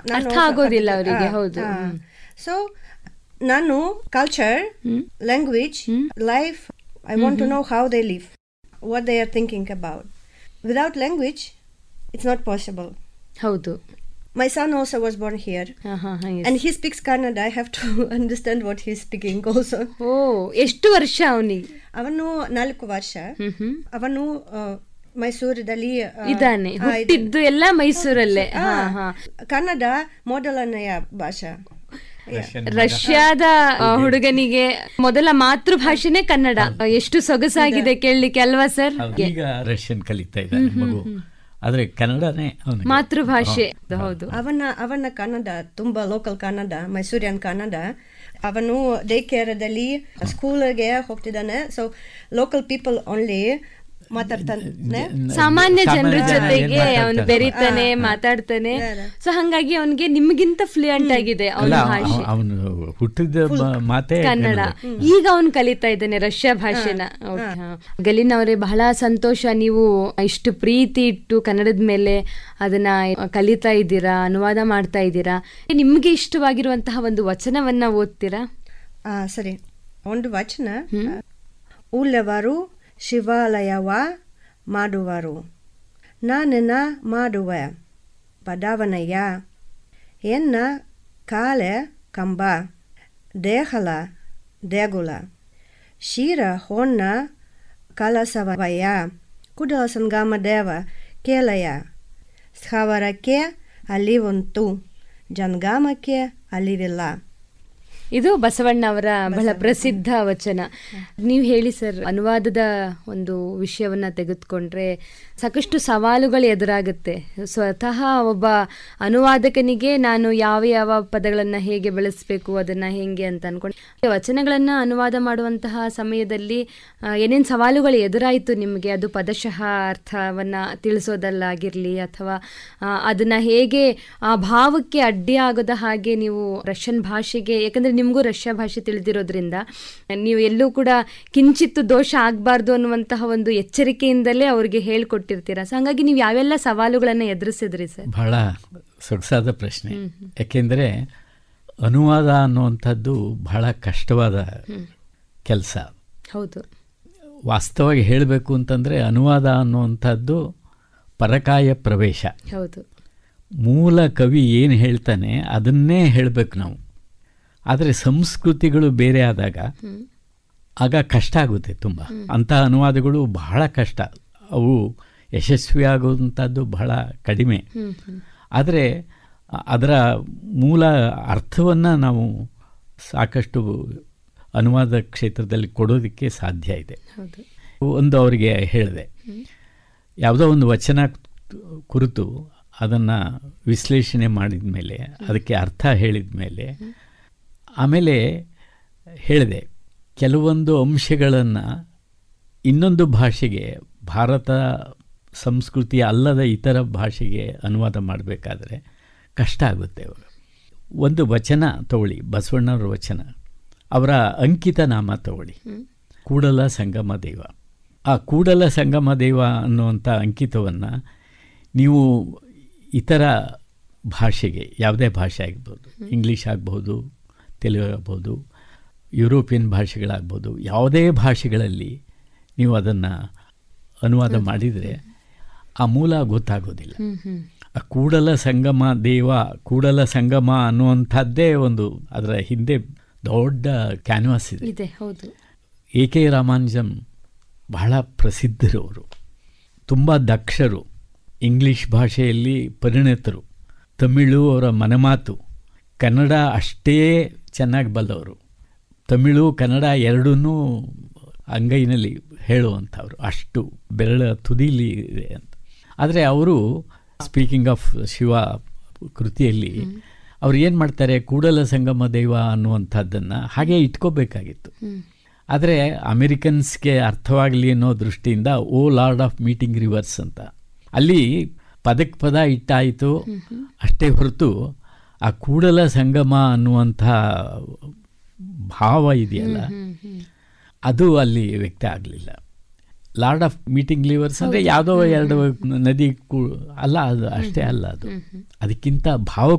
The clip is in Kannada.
ಅರ್ಥ ಆಗೋದಿಲ್ಲ ಅವರಿಗೆ ಹೌದು ಸೊ ನಾನು culture language life I want to know how they live what they are thinking about without language it's not possible ಹೌದು My son also was born here. ಹಾ ಹಾ ಹಾ yes. And he speaks Kannada. I have to understand what he's speaking also. ಓ ಎಷ್ಟು ವರ್ಷ ಅವನಿಗೆ ಅವನು ನಾಲ್ಕು ವರ್ಷ ಹ್ಮ್ ಹ್ಮ್ ಅವನು ಆ, ಮೈಸೂರದಲ್ಲಿ ಆ, ಇದಾನೆ ಆ, ಹುಟ್ಟಿದ್ದು ಎಲ್ಲ ಮೈಸೂರಲ್ಲೇ ಆ, ಹಾ ಹಾ ಕನ್ನಡ ಮೊದಲನೆಯ ಭಾಷಾ ರಷ್ಯಾದ ಆ, ಹುಡುಗನಿಗೆ ಮೊದಲ ಮಾತೃಭಾಷೆನೇ ಕನ್ನಡ ಎಷ್ಟು ಸೊಗಸಾಗಿದೆ ಕೇಳಲಿಕ್ಕೆ ಅಲ್ವಾ ಸರ್ ಹೌದು, ಈಗ ರಷ್ಯನ್ ಕಲಿತಾ ಇದ್ದಾನೆ ಮಗು ಆದ್ರೆ ಕನ್ನಡನೇ ಅವನಿಗೆ ಮಾತೃಭಾಷೆ ಹೌದು ಅವನ ಅವನ ಕನ್ನಡ ತುಂಬಾ ಲೋಕಲ್ ಕನ್ನಡ ಮೈಸೂರಿಯನ್ ಕನ್ನಡ ಅವನು ಡೇ ಕೇರದಲ್ಲಿ ಸ್ಕೂಲ್ಗೆ ಹೋಗ್ತಿದ್ದಾನೆ ಸೊ ಲೋಕಲ್ ಪೀಪಲ್ ಓನ್ಲಿ ಮಾತಾಡ್ತಾನೆ ಸಾಮಾನ್ಯ ಜನರ ಸಾಮಾನ್ಯ ಜನ ಜೊತೆಗೆ ಏನ್ ಅವನು ಮಾತಾಡ್ತಾರೆ? ಬೆರೀತಾನೆ ಮಾತಾಡ್ತಾನೆ ಸೊ ಹಂಗಾಗಿ ಅವನಿಗೆ ನಿಮ್ಗಿಂತ ಫ್ಲೂಯೆಂಟ್ ಆಗಿದೆ ಅಲ್ಲ ಅವನ ಭಾಷೆ ಅವನು ಹುಟ್ಟಿದ ಮ- ಮಾತೇ ಕನ್ನಡ ಈಗ ಅವನು ಕಲಿತಾ ಇದ್ದಾನೆ ರಷ್ಯಾ ಭಾಷೆನ Okay, ಹಾ. ಗಲಿನ್ ಅವರೇ ಬಹಳ ಸಂತೋಷ ನೀವು ಇಷ್ಟು ಪ್ರೀತಿ ಇಟ್ಟು ಕನ್ನಡದ ಮೇಲೆ ಅದನ್ನ ಕಲಿತಾ ಇದ್ದೀರಾ ಅನುವಾದ ಮಾಡ್ತಾ ಇದ್ದೀರಾ ನಿಮ್ಗೆ ಇಷ್ಟವಾಗಿರುವಂತಹ ಒಂದು ವಚನವನ್ನ ಓದ್ತೀರಾ ಆ, ಸರಿ ಒಂದು ವಚನ ಉಳ್ಳವರು ಶಿವಾಲಯವ ಮಾಡುವರು ನಾನೆನ ಮಾಡುವೆ ಬಡವನಯ್ಯ ಎನ್ನ ಕಾಲೆ ಕಂಬ ದೇಹಲ ದೇಗುಲ ಶಿರ ಹೊನ್ನ ಕಲಸವಯ್ಯ ಕುಡಲ ಸಂಗಮ ದೇವ ಕೇಲಯ ಸ್ಥಾವರಕ್ಕೆ ಅಲಿವುಂಟು ಜನ್ಗಾಮಕ್ಕೆ ಅಲಿವಿಲ್ಲ ಇದು ಬಸವಣ್ಣ ಅವರ ಬಹಳ ಪ್ರಸಿದ್ಧ ವಚನ ನೀವು ಹೇಳಿ ಸರ್ ಅನುವಾದದ ಒಂದು ವಿಷಯವನ್ನ ತೆಗೆದುಕೊಂಡ್ರೆ ಸಾಕಷ್ಟು ಸವಾಲುಗಳು ಎದುರಾಗುತ್ತೆ ಸ್ವತಃ ಒಬ್ಬ ಅನುವಾದಕನಿಗೆ ನಾನು ಯಾವ ಯಾವ ಪದಗಳನ್ನ ಹೇಗೆ ಬಳಸಬೇಕು ಅದನ್ನ ಹೇಗೆ ಅಂತ ಅನ್ಕೊಂಡು ವಚನಗಳನ್ನ ಅನುವಾದ ಮಾಡುವಂತಹ ಸಮಯದಲ್ಲಿ ಆ, ಏನೇನ್ ಸವಾಲುಗಳು ಎದುರಾಯಿತು ನಿಮಗೆ ಅದು ಪದಶಃ ಅರ್ಥವನ್ನ ತಿಳಿಸೋದಲ್ಲಾಗಿರ್ಲಿ ಅಥವಾ ಆ, ಅದನ್ನ ಹೇಗೆ ಆ ಭಾವಕ್ಕೆ ಅಡ್ಡಿ ಆಗದ ಹಾಗೆ ನೀವು ರಷ್ಯನ್ ಭಾಷೆಗೆ ಯಾಕಂದ್ರೆ ನಿಮಗೂ ರಷ್ಯಾ ಭಾಷೆ ತಿಳಿದಿರೋದ್ರಿಂದ ನೀವು ಎಲ್ಲೂ ಕೂಡ ಕಿಂಚಿತ್ತು ದೋಷ ಆಗಬಾರ್ದು ಅನ್ನುವಂತಹ ಒಂದು ಎಚ್ಚರಿಕೆಯಿಂದಲೇ ಅವ್ರಿಗೆ ಹೇಳ್ಕೊಟ್ಟಿರ್ತೀರಾ ಸೊ ಹಂಗಾಗಿ ನೀವು ಯಾವೆಲ್ಲ ಸವಾಲುಗಳನ್ನ ಎದುರಿಸಿದ್ರಿ ಸರ್ ಬಹಳ ಸೊಗಸಾದ ಪ್ರಶ್ನೆ ಯಾಕೆಂದರೆ ಅನುವಾದ ಅನ್ನುವಂಥದ್ದು ಬಹಳ ಕಷ್ಟವಾದ ಕೆಲಸ ಹೌದು ವಾಸ್ತವವಾಗಿ ಹೇಳಬೇಕು ಅಂತಂದರೆ ಅನುವಾದ ಅನ್ನುವಂಥದ್ದು ಪರಕಾಯ ಪ್ರವೇಶ ಹೌದು ಮೂಲ ಕವಿ ಏನು ಹೇಳ್ತಾನೆ ಅದನ್ನೇ ಹೇಳಬೇಕು ನಾವು ಆದರೆ ಸಂಸ್ಕೃತಿಗಳು ಬೇರೆ ಆದಾಗ ಆಗ ಕಷ್ಟ ಆಗುತ್ತೆ ತುಂಬ ಅಂಥ ಅನುವಾದಗಳು ಬಹಳ ಕಷ್ಟ ಅವು ಯಶಸ್ವಿ ಆಗುವಂಥದ್ದು ಬಹಳ ಕಡಿಮೆ ಆದರೆ ಅದರ ಮೂಲ ಅರ್ಥವನ್ನು ನಾವು ಸಾಕಷ್ಟು ಅನುವಾದ ಕ್ಷೇತ್ರದಲ್ಲಿ ಕೊಡೋದಕ್ಕೆ ಸಾಧ್ಯ ಇದೆ ಹೌದು ಒಂದು ಅವರಿಗೆ ಹೇಳಿದೆ ಯಾವುದೋ ಒಂದು ವಚನ ಕುರಿತು ಅದನ್ನು ವಿಶ್ಲೇಷಣೆ ಮಾಡಿದ ಮೇಲೆ ಅದಕ್ಕೆ ಅರ್ಥ ಹೇಳಿದ ಮೇಲೆ ಆಮೇಲೆ ಹೇಳಿದೆ ಕೆಲವೊಂದು ಅಂಶಗಳನ್ನು ಇನ್ನೊಂದು ಭಾಷೆಗೆ ಭಾರತ ಸಂಸ್ಕೃತಿ ಅಲ್ಲದ ಇತರ ಭಾಷೆಗೆ ಅನುವಾದ ಮಾಡಬೇಕಾದ್ರೆ ಕಷ್ಟ ಆಗುತ್ತೆ ಅವಾಗ ಒಂದು ವಚನ ತಗೊಳ್ಳಿ ಬಸವಣ್ಣವರ ವಚನ ಅವರ ಅಂಕಿತ ನಾಮ ತಗೊಳ್ಳಿ ಕೂಡಲ ಸಂಗಮ ದೇವ ಆ ಕೂಡಲ ಸಂಗಮ ದೇವ ಅನ್ನುವಂಥ ಅಂಕಿತವನ್ನು ನೀವು ಇತರ ಭಾಷೆಗೆ ಯಾವುದೇ ಭಾಷೆ ಆಗ್ಬೋದು ಇಂಗ್ಲೀಷ್ ಆಗ್ಬೋದು ತೆಲುಗು ಆಗ್ಬೋದು ಯುರೋಪಿಯನ್ ಭಾಷೆಗಳಾಗ್ಬೋದು ಯಾವುದೇ ಭಾಷೆಗಳಲ್ಲಿ ನೀವು ಅದನ್ನು ಅನುವಾದ ಮಾಡಿದರೆ ಆ ಮೂಲ ಗೊತ್ತಾಗೋದಿಲ್ಲ ಆ ಕೂಡಲ ಸಂಗಮ ದೇವ ಕೂಡಲ ಸಂಗಮ ಅನ್ನುವಂಥದ್ದೇ ಒಂದು ಅದರ ಹಿಂದೆ ದೊಡ್ಡ ಕ್ಯಾನ್ವಾಸ್ ಇದೆ ಇದೆ ಹೌದು ಎ ಕೆ ರಾಮಾನುಜಂ ಬಹಳ ಪ್ರಸಿದ್ಧರು ಅವರು ತುಂಬ ದಕ್ಷರು ಇಂಗ್ಲಿಷ್ ಭಾಷೆಯಲ್ಲಿ ಪರಿಣಿತರು ತಮಿಳು ಅವರ ಮನೆಮಾತು ಕನ್ನಡ ಅಷ್ಟೇ ಚೆನ್ನಾಗಿ ಬಲ್ಲವರು ತಮಿಳು ಕನ್ನಡ ಎರಡನ್ನೂ ಅಂಗೈನಲ್ಲಿ ಹೇಳುವಂಥವ್ರು ಅಷ್ಟು ಬೆರಳ ತುದಿಲಿ ಇದೆ ಅಂತ ಆದರೆ ಅವರು ಸ್ಪೀಕಿಂಗ್ ಆಫ್ ಶಿವ ಕೃತಿಯಲ್ಲಿ ಅವ್ರು ಏನು ಮಾಡ್ತಾರೆ ಕೂಡಲ ಸಂಗಮ ದೈವ ಅನ್ನುವಂಥದ್ದನ್ನು ಹಾಗೆ ಇಟ್ಕೋಬೇಕಾಗಿತ್ತು ಆದರೆ ಅಮೆರಿಕನ್ಸ್ಗೆ ಅರ್ಥವಾಗಲಿ ಅನ್ನೋ ದೃಷ್ಟಿಯಿಂದ O Lord of meeting rivers ಅಂತ ಅಲ್ಲಿ ಪದಕ್ಕೆ ಪದ ಇಟ್ಟಾಯಿತು ಅಷ್ಟೇ ಹೊರತು ಆ ಕೂಡಲ ಸಂಗಮ ಅನ್ನುವಂಥ ಭಾವ ಇದೆಯಲ್ಲ ಅದು ಅಲ್ಲಿ ವ್ಯಕ್ತ ಆಗಲಿಲ್ಲ ಲಾರ್ಡ್ ಆಫ್ ಮೀಟಿಂಗ್ ಲಿವರ್ಸ್ ಅಂದರೆ ಯಾವುದೋ ಎರಡು ನದಿ ಕೂ ಅಲ್ಲ ಅದು ಅಷ್ಟೇ ಅಲ್ಲ ಅದು ಅದಕ್ಕಿಂತ ಭಾವ